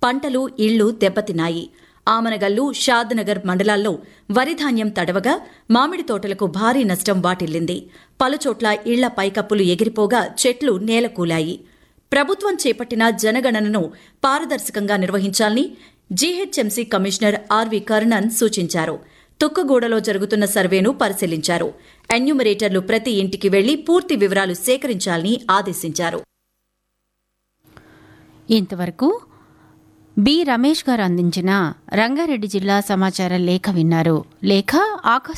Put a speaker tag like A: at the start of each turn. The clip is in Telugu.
A: పంటలు ఇళ్లు దెబ్బతిన్నాయి ఆమనగల్లు షాద్నగర్ మండలాల్లో వరిధాన్యం తడవగా మామిడి తోటలకు భారీ నష్టం వాటిల్లింది పలుచోట్ల ఇళ్ల పైకప్పులు ఎగిరిపోగా చెట్లు నేలకూలాయి ప్రభుత్వం చేపట్టిన జనగణనను పారదర్శకంగా నిర్వహించాలని జీహెచ్ఎంసీ కమిషనర్ ఆర్వి కర్ణన్ సూచించారు తుక్కుగూడలో జరుగుతున్న సర్వేను పరిశీలించారు ఎన్యూమరేటర్లు ప్రతి ఇంటికి వెళ్లి పూర్తి వివరాలు సేకరించాలని ఆదేశించారు
B: ఇంతవరకు బి రమేష్ గారు అందించిన రంగారెడ్డి జిల్లా సమాచార లేఖ విన్నారు లేఖ ఆకాశ